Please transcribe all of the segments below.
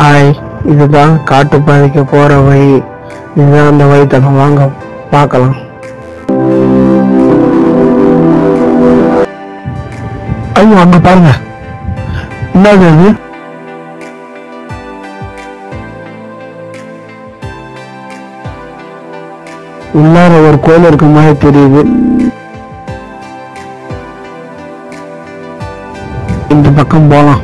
Hi இதுதான் காட்டு பாதைக்கு போற வழி இதுதான் அந்த வழி தடம் வாங்க பார்க்கலாம் ஐயோ அங்க பாருங்க என்னது அது உள்ளார ஒரு கோயில் இருக்க மாதிரி தெரியுது இந்த பக்கம் போலாம்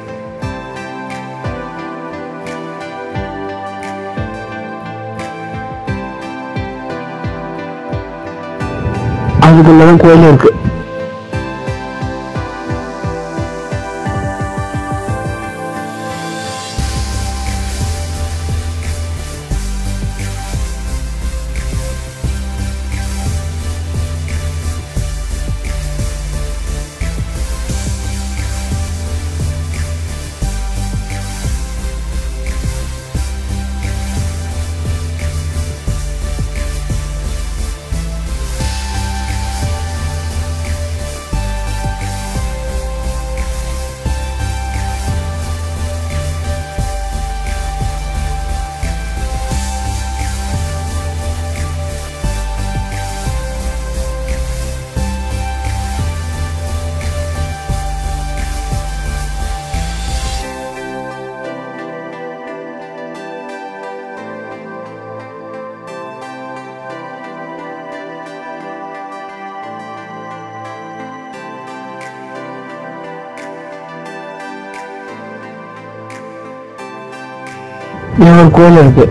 அதுக்குள்ளதான் கோயில் இருக்கு இங்க ஒரு கோயில் இருக்கு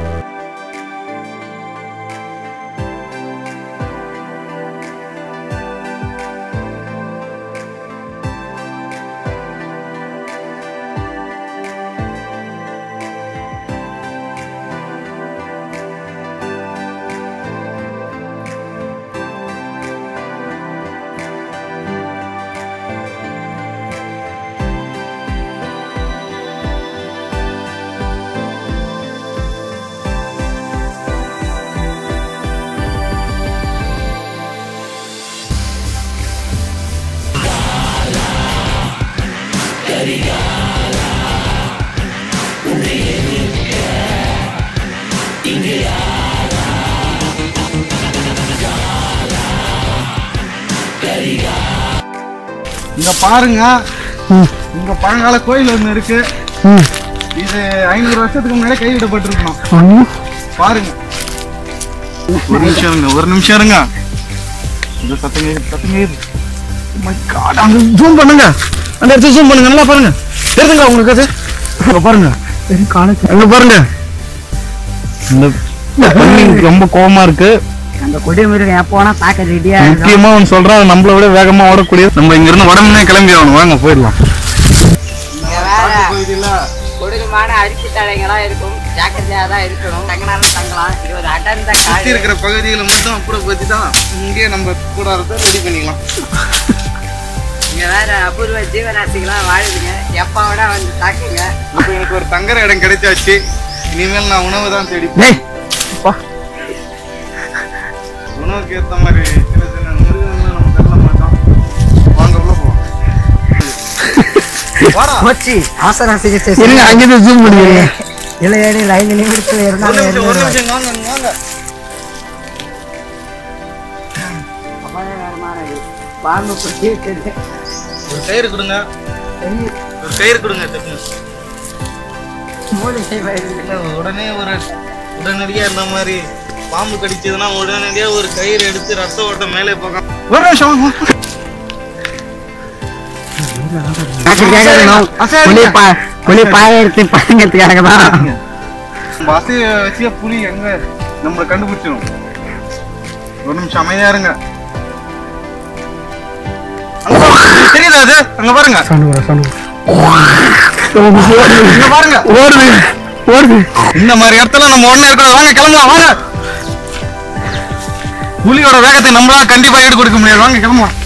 இங்க பாருங்க ம், இங்க பழங்கால கோயில் ஒண்ணு இருக்கு ம். இது ஐநூறு வருஷத்துக்கு முன்னாடி கைவிடப்பட்டிருக்கணும் ஐயோ, பாருங்க ஒரு நிமிஷம் இருங்க ஒரு நிமிஷம் இருங்க இந்த சத்தங்க ஏறு, சத்தங்க ஏறு. Oh my God, அங்க ஜூம் பண்ணுங்க அந்த இடத்துல ஜூம் பண்ணுங்க நல்லா பாருங்க தெரியுதுங்களா உங்களுக்கு அது அங்க பாருங்க பெரிய காலேஜ் அங்க பாருங்க இந்த தண்ணி ரொம்ப கோவமா இருக்கு அந்த கொடி மிருகம் எப்போ வேணா தாக்க ரெடியா முக்கியமா ஒன்று சொல்றேன் அது நம்மளை விட வேகமா ஓடக்கூடிய நம்ம இங்க இருந்து உடம்புனே கிளம்பி ஆகணும் வாங்க போயிடலாம் கொடூரமான அரிசி தடைகளா இருக்கும் ஜாக்கிரதையா தான் இருக்கணும் தங்கினாலும் தங்கலாம் இது ஒரு அடர்ந்த சுத்தி காடு இருக்கிற பகுதிகளை மட்டும் அப்புறம் பத்தி தான் இங்கே நம்ம கூடாரத்தை ரெடி பண்ணிக்கலாம் இங்க வேற அபூர்வ ஜீவராசிகளாம் வாழுதுங்க எப்ப வேணா வந்து தாக்குங்க இப்போ எனக்கு ஒரு தங்குற இடம் கிடைச்சாச்சு இனிமேல் நான் உணவு தான் தேடி டேய், அப்பா. உணவுக்கு ஏத்த மாதிரி சின்ன சின்ன மிருகங்கள்லாம் நம்ம தள்ள மாட்டோம் வாங்க உள்ள போலாம் வாடா போச்சு அவசர சிகிச்சை இருங்க அங்கிருந்து ஜூம் பண்ணிடுங்க இளையடி ஐந்து நிமிடத்துல ஒரு இருந்தாலும் நிமிஷம் ஒரு நிமிஷம் வாங்க வாங்க அபாயகரமானது பாம்பு பிடிச்சி விட்டது ஒரு கயிறு கொடுங்க ஒரு கயிறு கொடுங்க டக்குனு. மூலிகை வயது இல்ல, உடனே ஒரு உடனடியா இந்த மாதிரி பாம்பு கடிச்சதுன்னா உடனடியா ஒரு கயிறு எடுத்து ரத்த ஓட்டம் மேலே போகும் ஒரு நிமிஷம் வாங்க, வாங்க. புலி பா புலி பாய எடுத்து பழங்கிறதுக்காக தான் நம்ம அசைய வச்சிய புலி எங்க நம்மளை கண்டுபிடிச்சிடும் ஒரு நிமிஷம் அமைதியா இருங்க அங்க பாருங்க. தெரியுதா அது அங்க பாருங்க சவுண்ட் வர சவுண்ட் இங்க பாருங்க ஓடுது ஓடுது இந்த மாதிரி இடத்துல நம்ம உடனே இருக்கோம் வாங்க கிளம்பலாம் வாங்க புலியோட வேகத்தை நம்மளால கண்டிப்பா ஈடு கொடுக்க முடியாது வாங்க கிளம்பலாம்